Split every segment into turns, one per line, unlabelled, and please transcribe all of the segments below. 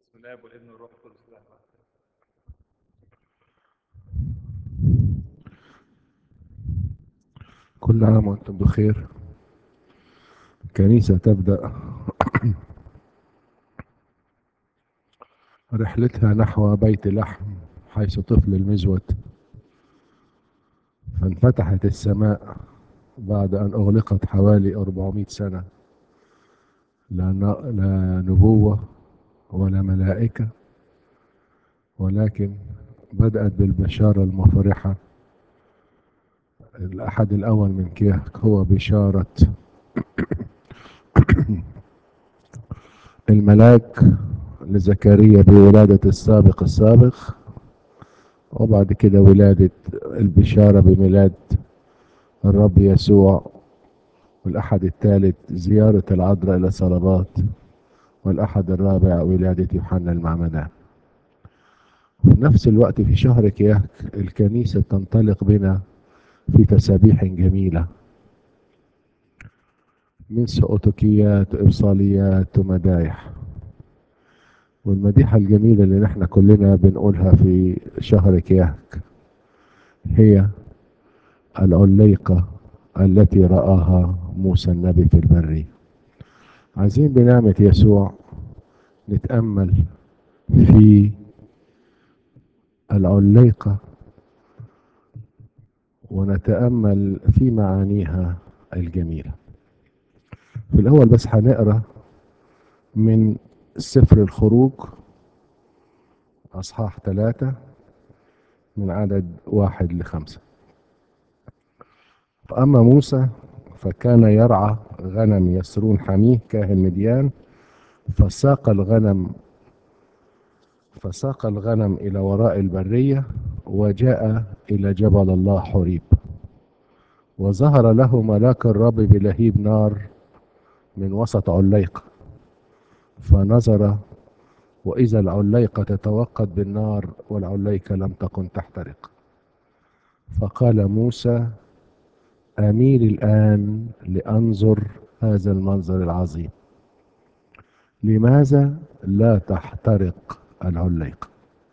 بسم الله والابن والروح القدس الله واحد.
كل عام وانتم بخير الكنيسة تبدأ رحلتها نحو بيت لحم حيث طفل المزود فانفتحت السماء بعد أن أغلقت حوالي 400 سنة لا, ن- لا نبوة ولا ملائكة ولكن بدأت بالبشارة المفرحة الأحد الأول من كيهك هو بشارة الملاك لزكريا بولادة السابق السابق وبعد كده ولادة البشارة بميلاد الرب يسوع والأحد الثالث زيارة العذراء إلى صلبات والأحد الرابع ولادة يوحنا المعمدان في نفس الوقت في شهر كياك الكنيسة تنطلق بنا في تسابيح جميلة من سؤتكيات وإبصاليات ومدايح والمديحة الجميلة اللي نحن كلنا بنقولها في شهر كياك هي العليقة التي رآها موسى النبي في البرية عايزين بنعمة يسوع نتأمل في العليقة ونتأمل في معانيها الجميلة في الأول بس هنقرأ من سفر الخروج أصحاح ثلاثة من عدد واحد لخمسة فأما موسى فكان يرعى غنم يسرون حميه كاهن مديان فساق الغنم فساق الغنم إلى وراء البرية وجاء إلى جبل الله حريب وظهر له ملاك الرب بلهيب نار من وسط عليقة فنظر وإذا العليقة تتوقد بالنار والعليقة لم تكن تحترق فقال موسى أميل الآن لأنظر هذا المنظر العظيم لماذا لا تحترق العليقة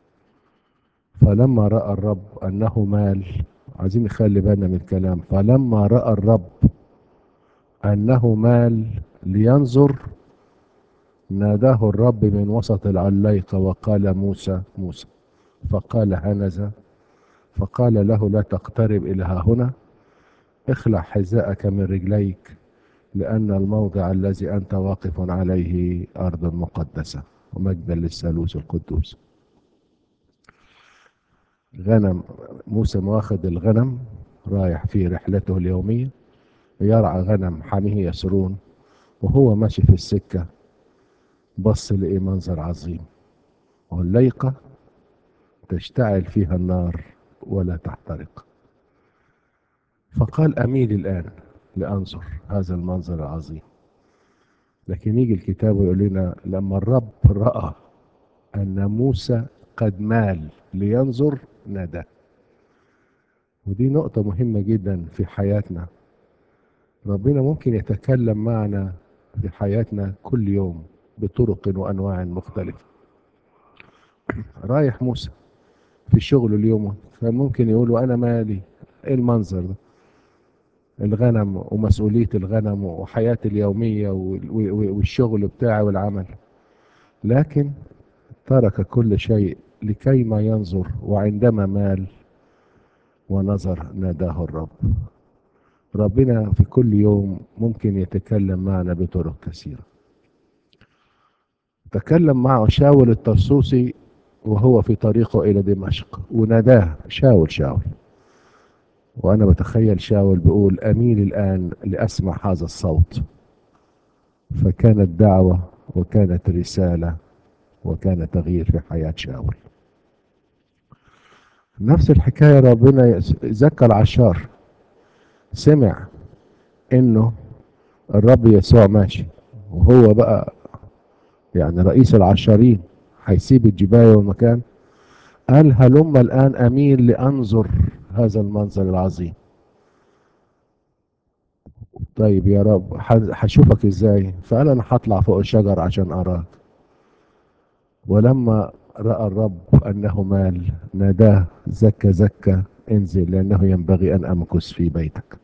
فلما رأى الرب أنه مال عايزين نخلي بالنا من الكلام فلما رأى الرب أنه مال لينظر ناداه الرب من وسط العليقة وقال موسى موسى فقال هنذا فقال له لا تقترب إلى ها هنا اخلع حذاءك من رجليك لأن الموضع الذي أنت واقف عليه أرض مقدسة ومجدا للثالوث القدوس غنم موسى واخد الغنم رايح في رحلته اليومية يرعى غنم حميه يسرون وهو ماشي في السكة بص لقي منظر عظيم والليقة تشتعل فيها النار ولا تحترق فقال أميل الآن لأنظر هذا المنظر العظيم لكن يجي الكتاب ويقول لنا لما الرب رأى أن موسى قد مال لينظر نادى ودي نقطة مهمة جدا في حياتنا ربنا ممكن يتكلم معنا في حياتنا كل يوم بطرق وأنواع مختلفة رايح موسى في الشغل اليوم كان ممكن يقول له أنا مالي إيه المنظر ده الغنم ومسؤولية الغنم وحياتي اليومية وال- وال- والشغل بتاعي والعمل لكن ترك كل شيء لكي ما ينظر وعندما مال ونظر ناداه الرب ربنا في كل يوم ممكن يتكلم معنا بطرق كثيرة تكلم مع شاول الطرسوسي وهو في طريقه إلى دمشق وناداه شاول شاول وأنا بتخيل شاول بيقول أميل الآن لأسمع هذا الصوت فكانت دعوة وكانت رسالة وكان تغيير في حياة شاول نفس الحكاية ربنا يس- ذكر العشار سمع انه الرب يسوع ماشي وهو بقى يعني رئيس العشارين هيسيب الجباية والمكان قال هلم الآن أميل لأنظر هذا المنظر العظيم طيب يا رب ح- هشوفك ازاي فقال انا هطلع فوق الشجر عشان اراك ولما رأى الرب أنه مال ناداه زكى زكى انزل لأنه ينبغي أن أمكث في بيتك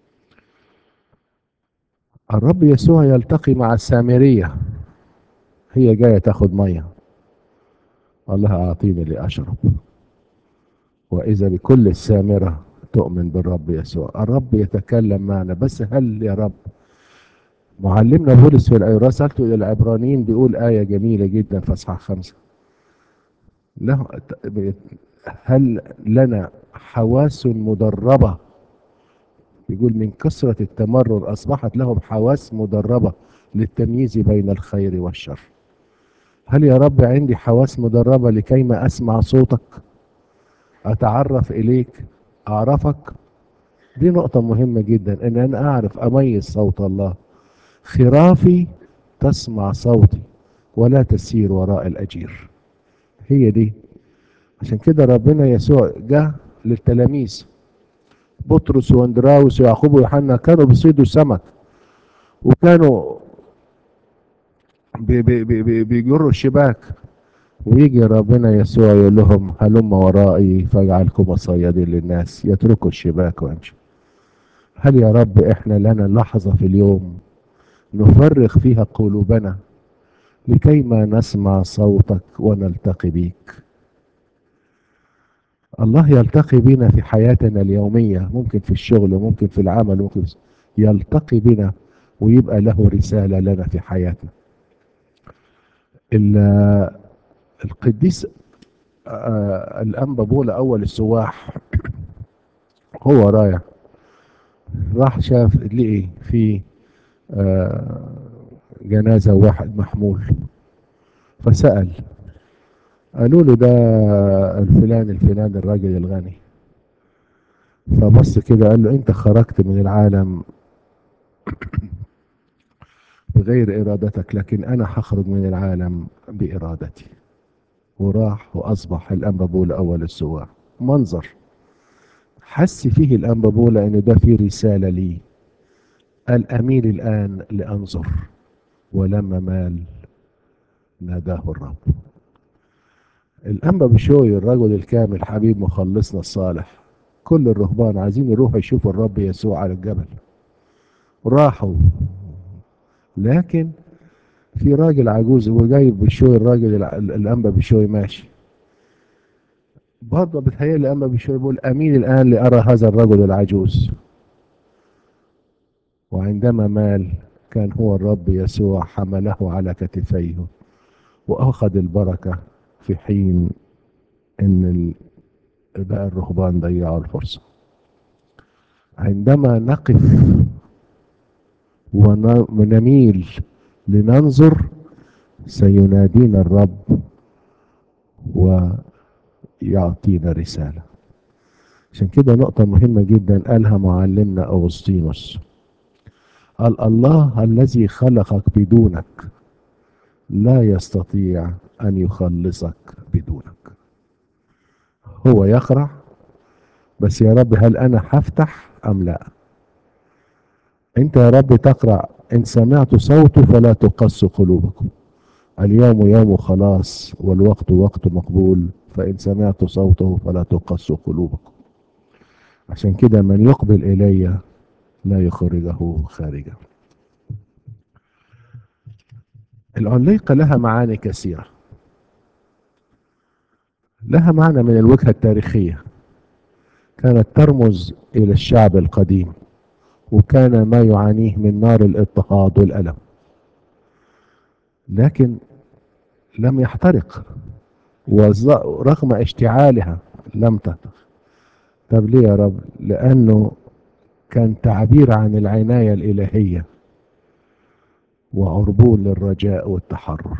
الرب يسوع يلتقي مع السامرية هي جاية تاخد مية الله أعطيني لأشرب وإذا بكل السامرة تؤمن بالرب يسوع الرب يتكلم معنا بس هل يا رب معلمنا بولس في رسالته إلى العبرانيين بيقول آية جميلة جدا في أصحاح خمسة له هل لنا حواس مدربة يقول من كثرة التمرر أصبحت لهم حواس مدربة للتمييز بين الخير والشر هل يا رب عندي حواس مدربة لكيما أسمع صوتك أتعرف إليك أعرفك دي نقطة مهمة جدا إن أنا أعرف أميز صوت الله خرافي تسمع صوتي ولا تسير وراء الأجير هي دي عشان كده ربنا يسوع جه للتلاميذ بطرس واندراوس ويعقوب ويوحنا كانوا بيصيدوا سمك وكانوا بي بي بي بيجروا الشباك ويجي ربنا يسوع يقول لهم هلم ورائي فاجعلكم صيادين للناس يتركوا الشباك ويمشوا هل يا رب احنا لنا لحظة في اليوم نفرغ فيها قلوبنا لكيما نسمع صوتك ونلتقي بيك الله يلتقي بنا في حياتنا اليومية ممكن في الشغل وممكن في العمل ممكن يلتقي بنا ويبقى له رسالة لنا في حياتنا القديس الأنبا بولا أول السواح هو رايح راح شاف لقي في جنازة واحد محمول فسأل قالوا له ده الفلان الفلان الراجل الغني فبص كده قال له انت خرجت من العالم بغير ارادتك لكن انا هخرج من العالم بارادتي وراح واصبح الانبابول اول السواح منظر حس فيه الانبابول ان ده فيه رساله لي قال اميل الان لانظر ولما مال ناداه الرب الأنبا بشوي الرجل الكامل حبيب مخلصنا الصالح كل الرهبان عايزين يروحوا يشوفوا الرب يسوع على الجبل راحوا لكن في راجل عجوز وجايب بشوي الراجل الأنبا بشوي ماشي برضه بتهيألي الأنبا بشوي بيقول أمين الآن لأرى هذا الرجل العجوز وعندما مال كان هو الرب يسوع حمله على كتفيه وأخذ البركة في حين ان بقى الرهبان ضيعوا الفرصة عندما نقف ونميل لننظر سينادينا الرب ويعطينا رسالة عشان كده نقطة مهمة جدا قالها معلمنا أغسطينوس قال الله الذي خلقك بدونك لا يستطيع أن يخلصك بدونك هو يقرع بس يا رب هل أنا هفتح أم لا أنت يا رب تقرع إن سمعت صوته فلا تقص قلوبكم اليوم يوم خلاص والوقت وقت مقبول فإن سمعت صوته فلا تقص قلوبكم عشان كده من يقبل إلي لا يخرجه خارجا العليقة لها معاني كثيرة لها معنى من الوجهة التاريخية كانت ترمز إلى الشعب القديم وكان ما يعانيه من نار الاضطهاد والألم لكن لم يحترق ورغم اشتعالها لم تحترق طب ليه يا رب لأنه كان تعبير عن العناية الإلهية وعربون للرجاء والتحرر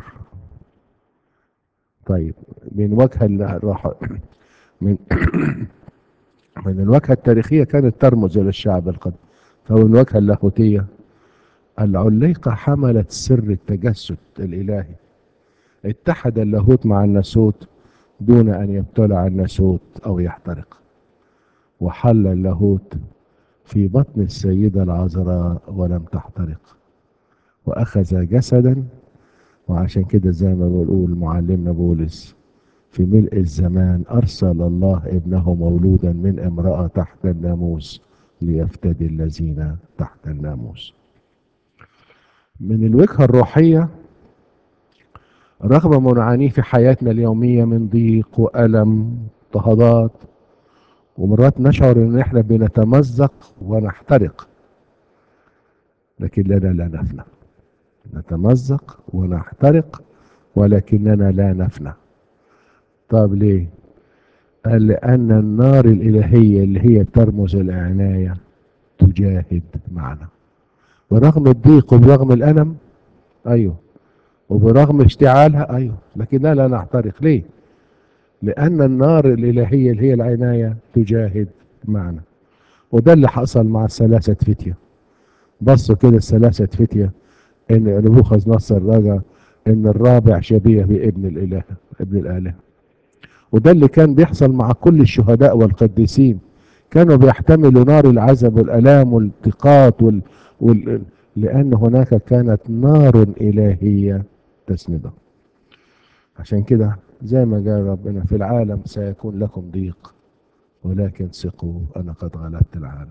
طيب من وجه الراحة من من الوجهة التاريخية كانت ترمز إلى الشعب القديم فمن الوجهة اللاهوتية العليقة حملت سر التجسد الإلهي اتحد اللاهوت مع الناسوت دون أن يبتلع الناسوت أو يحترق وحل اللاهوت في بطن السيدة العذراء ولم تحترق وأخذ جسدا وعشان كده زي ما بنقول معلمنا بولس في ملء الزمان أرسل الله ابنه مولودا من امرأة تحت الناموس ليفتدي الذين تحت الناموس من الوجهة الروحية رغم ما نعانيه في حياتنا اليومية من ضيق وألم اضطهادات ومرات نشعر ان احنا بنتمزق ونحترق لكن لنا لا نفنى نتمزق ونحترق ولكننا لا نفنى طب ليه قال لأن النار الإلهية اللي هي ترمز العناية تجاهد معنا برغم الضيق وبرغم الألم أيوه وبرغم اشتعالها أيوه لكننا لا نحترق ليه لأن النار الإلهية اللي هي العناية تجاهد معنا وده اللي حصل مع الثلاثة فتية بصوا كده الثلاثة فتية إن نبوخذ نصر رجع إن الرابع شبيه بابن الإله ابن الآلهة وده اللي كان بيحصل مع كل الشهداء والقديسين كانوا بيحتملوا نار العذاب والالام والضيقات وال... وال... لان هناك كانت نار الهيه تسندهم عشان كده زي ما قال ربنا في العالم سيكون لكم ضيق ولكن ثقوا انا قد غلبت العالم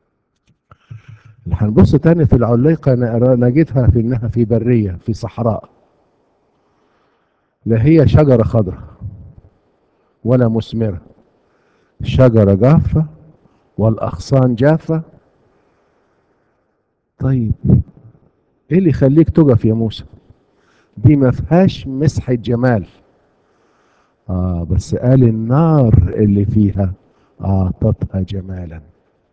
هنبص تاني في العليقة نجدها في انها في برية في صحراء لا هي شجرة خضراء ولا مثمرة شجرة جافة والأغصان جافة طيب ايه اللي يخليك تقف يا موسى دي ما فيهاش مسحة جمال اه بس قال النار اللي فيها اعطتها جمالا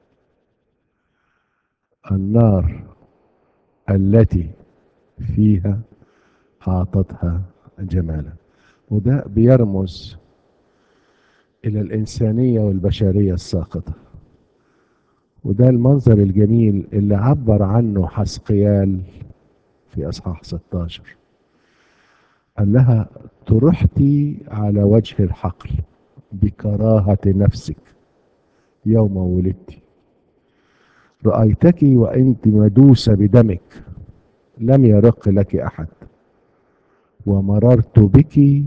النار التي فيها اعطتها جمالا وده بيرمز الى الانسانيه والبشريه الساقطه وده المنظر الجميل اللي عبر عنه حسقيال في اصحاح 16 قال لها طرحتي على وجه الحقل بكراهه نفسك يوم ولدت رايتك وانت مدوسه بدمك لم يرق لك احد ومررت بك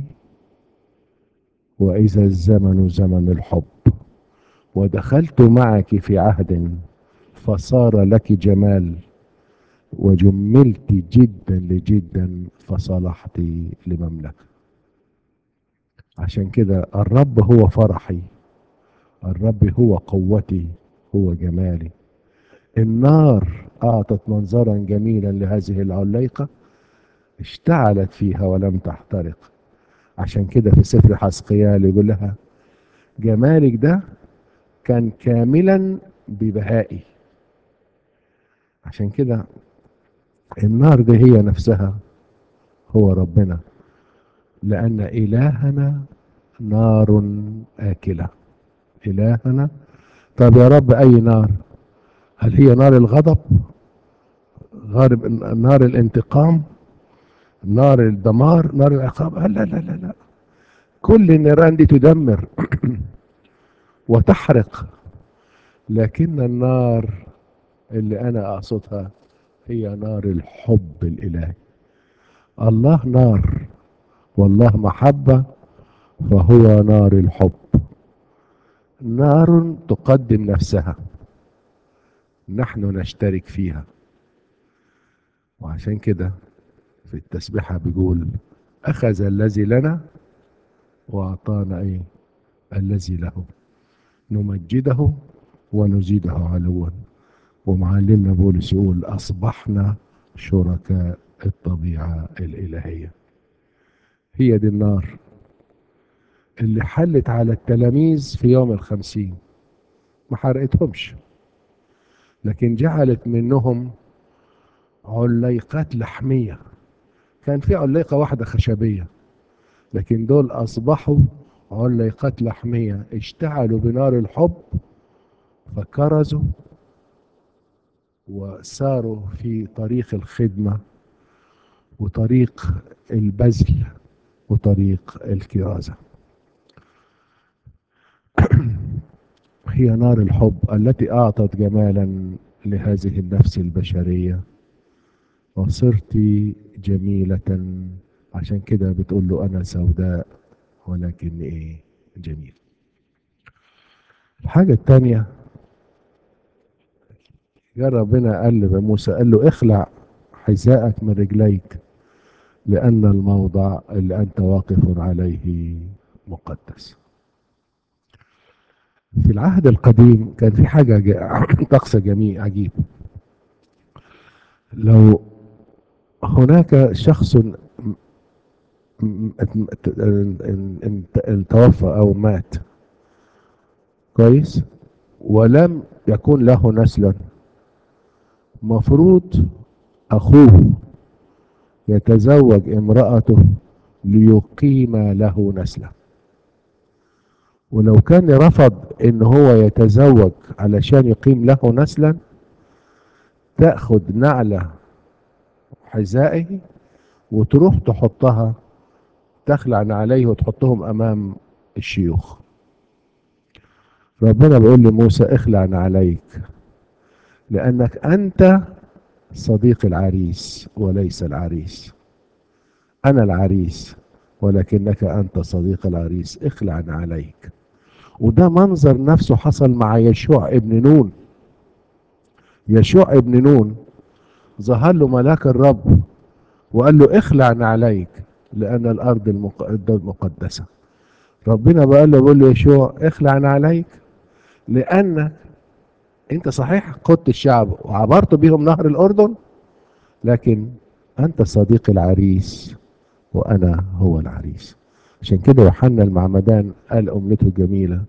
واذا الزمن زمن الحب ودخلت معك في عهد فصار لك جمال وجملت جدا لجدا فصلحت لمملكه عشان كده الرب هو فرحي الرب هو قوتي هو جمالي النار اعطت منظرا جميلا لهذه العليقه اشتعلت فيها ولم تحترق عشان كده في سفر حسقيال يقول لها جمالك ده كان كاملا ببهائي عشان كده النار دي هي نفسها هو ربنا لأن إلهنا نار آكلة إلهنا طب يا رب أي نار هل هي نار الغضب غارب نار الانتقام نار الدمار نار العقاب لا لا لا لا كل النيران دي تدمر وتحرق لكن النار اللي انا اقصدها هي نار الحب الالهي الله نار والله محبه فهو نار الحب نار تقدم نفسها نحن نشترك فيها وعشان كده في التسبيحة بيقول أخذ الذي لنا وأعطانا إيه الذي له نمجده ونزيده علوا ومعلمنا بولس يقول أصبحنا شركاء الطبيعة الإلهية هي دي النار اللي حلت على التلاميذ في يوم الخمسين ما حرقتهمش لكن جعلت منهم عليقات لحمية كان في عليقة واحدة خشبية لكن دول أصبحوا عليقات لحمية اشتعلوا بنار الحب فكرزوا وساروا في طريق الخدمة وطريق البذل وطريق الكرازة هي نار الحب التي أعطت جمالا لهذه النفس البشرية وصرت جميلة عشان كده بتقول له أنا سوداء ولكن إيه جميل الحاجة التانية جاء ربنا قال لموسى قال له اخلع حذاءك من رجليك لأن الموضع اللي أنت واقف عليه مقدس في العهد القديم كان في حاجة جا- طقس جميل عجيب لو هناك شخص م- م- م- ان- ان- ان- توفى أو مات كويس ولم يكن له نسل مفروض أخوه يتزوج امرأته ليقيم له نسلا ولو كان رفض ان هو يتزوج علشان يقيم له نسلا تأخذ نعلة حذائه وتروح تحطها تخلع عليه وتحطهم امام الشيوخ ربنا بيقول لموسى اخلع عليك لانك انت صديق العريس وليس العريس انا العريس ولكنك انت صديق العريس اخلع عليك وده منظر نفسه حصل مع يشوع ابن نون يشوع ابن نون ظهر له ملاك الرب وقال له اخلع عليك لان الارض المق- المقدسه ربنا بقى له بيقول له يشوع اخلع عليك لانك انت صحيح قدت الشعب وعبرت بهم نهر الاردن لكن انت صديق العريس وانا هو العريس عشان كده يوحنا المعمدان قال امنته الجميله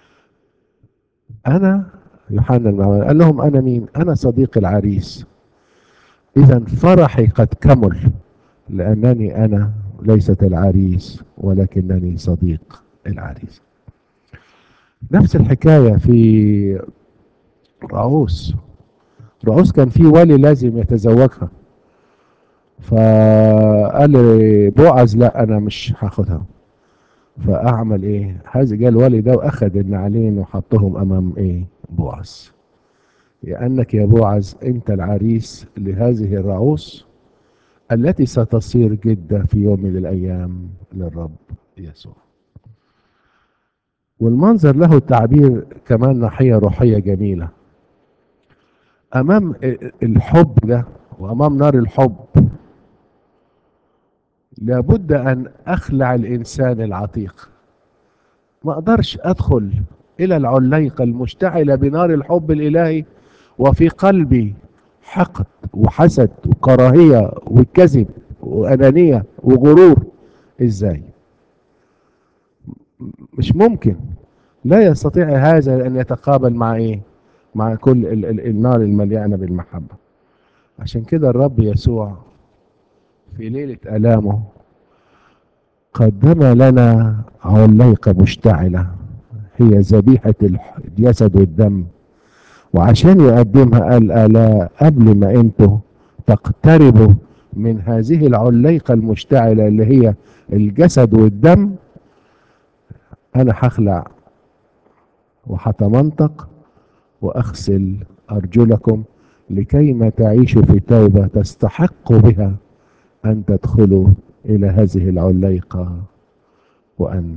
انا يوحنا المعمدان قال لهم انا مين انا صديق العريس اذا فرحي قد كمل لانني انا ليست العريس ولكنني صديق العريس نفس الحكايه في رعوس رعوس كان في ولي لازم يتزوجها فقال لي بوعز لا انا مش هاخدها فاعمل ايه هذا جاء الولي ده واخد النعلين وحطهم امام ايه بوعز لانك يا بوعز انت العريس لهذه الرعوس التي ستصير جدة في يوم من الايام للرب يسوع والمنظر له تعبير كمان ناحية روحية جميلة امام الحب ده وامام نار الحب لابد ان اخلع الانسان العتيق ما اقدرش ادخل الى العليقه المشتعله بنار الحب الالهي وفي قلبي حقد وحسد وكراهيه وكذب وانانيه وغرور ازاي مش ممكن لا يستطيع هذا ان يتقابل مع ايه مع كل ال ال النار المليانه بالمحبه عشان كده الرب يسوع في ليله الامه قدم لنا عليقة مشتعلة هي ذبيحة الجسد والدم وعشان يقدمها قال ألا قبل ما انتوا تقتربوا من هذه العليقة المشتعلة اللي هي الجسد والدم أنا هخلع وهتمنطق وأغسل أرجلكم لكي ما تعيشوا في توبة تستحقوا بها أن تدخلوا إلى هذه العليقة وأن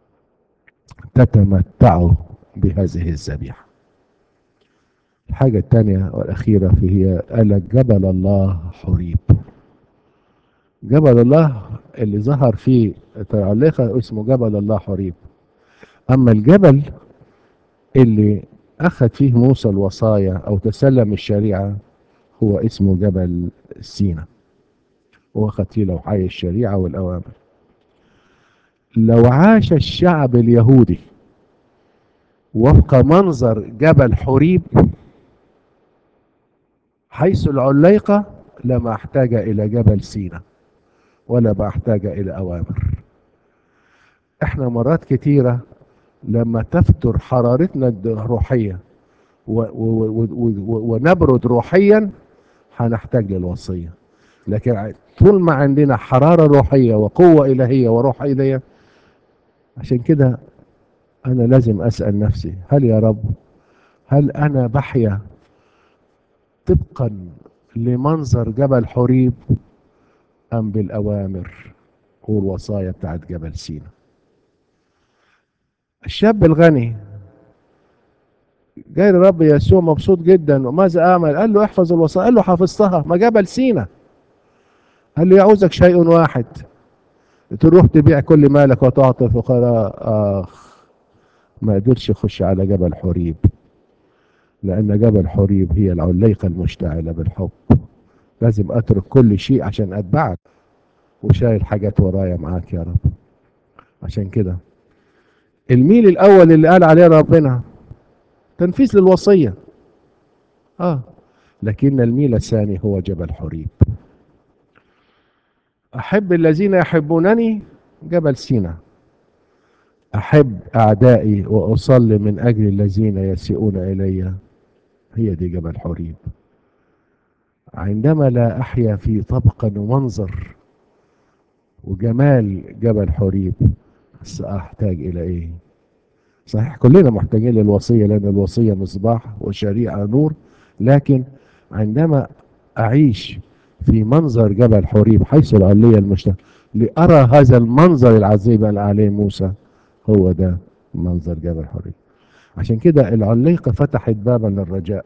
تتمتعوا بهذه الذبيحة الحاجة الثانية والأخيرة في هي قال جبل الله حريب جبل الله اللي ظهر فيه العليقة اسمه جبل الله حريب أما الجبل اللي أخذ فيه موسى الوصايا أو تسلم الشريعة هو اسمه جبل سينا واخد فيه لوحي الشريعة والأوامر لو عاش الشعب اليهودي وفق منظر جبل حريب حيث العليقة لما احتاج إلى جبل سينا ولا ما احتاج إلى أوامر احنا مرات كتيرة لما تفتر حرارتنا الروحية و و و ونبرد روحيا هنحتاج للوصيه لكن طول ما عندنا حرارة روحية وقوة إلهية وروح إلهية عشان كده أنا لازم أسأل نفسي هل يا رب هل أنا بحيا طبقا لمنظر جبل حريب أم بالأوامر والوصايا بتاعت جبل سينا الشاب الغني جاي الرب يسوع مبسوط جدا وماذا أعمل قال له احفظ الوصايا قال له حافظتها ما جبل سينا قال له يعوزك شيء واحد تروح تبيع كل مالك وتعطي الفقراء آخ ما قدرش يخش على جبل حريب لأن جبل حريب هي العليقة المشتعلة بالحب لازم أترك كل شيء عشان أتبعك وشايل حاجات ورايا معاك يا رب عشان كده الميل الأول اللي قال عليه ربنا تنفيذ للوصية آه لكن الميل الثاني هو جبل حريب أحب الذين يحبونني جبل سينا أحب أعدائي وأصلي من أجل الذين يسيئون إلي هي دي جبل حريب عندما لا أحيا في طبقا ومنظر وجمال جبل حريب سأحتاج إلى إيه صحيح كلنا محتاجين للوصية لأن الوصية مصباح وشريعة نور لكن عندما أعيش في منظر جبل حريب حيث العلية المشتهى لأرى هذا المنظر العظيم اللي عليه موسى هو ده منظر جبل حريب عشان كده العليقة فتحت بابا للرجاء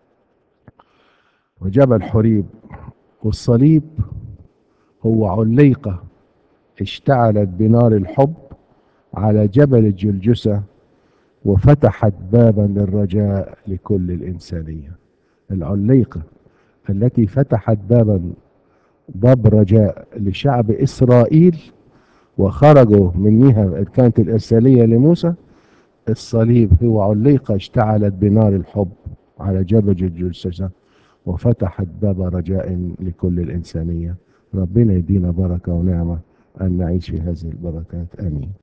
وجبل حريب والصليب هو عليقة اشتعلت بنار الحب على جبل الجلجسة وفتحت بابا للرجاء لكل الإنسانية العليقة التي فتحت بابا باب رجاء لشعب إسرائيل وخرجوا منها كانت الإرسالية لموسى الصليب هو عليقة اشتعلت بنار الحب على جبل الجلجسة وفتحت باب رجاء لكل الإنسانية ربنا يدينا بركة ونعمة أن نعيش في هذه البركات آمين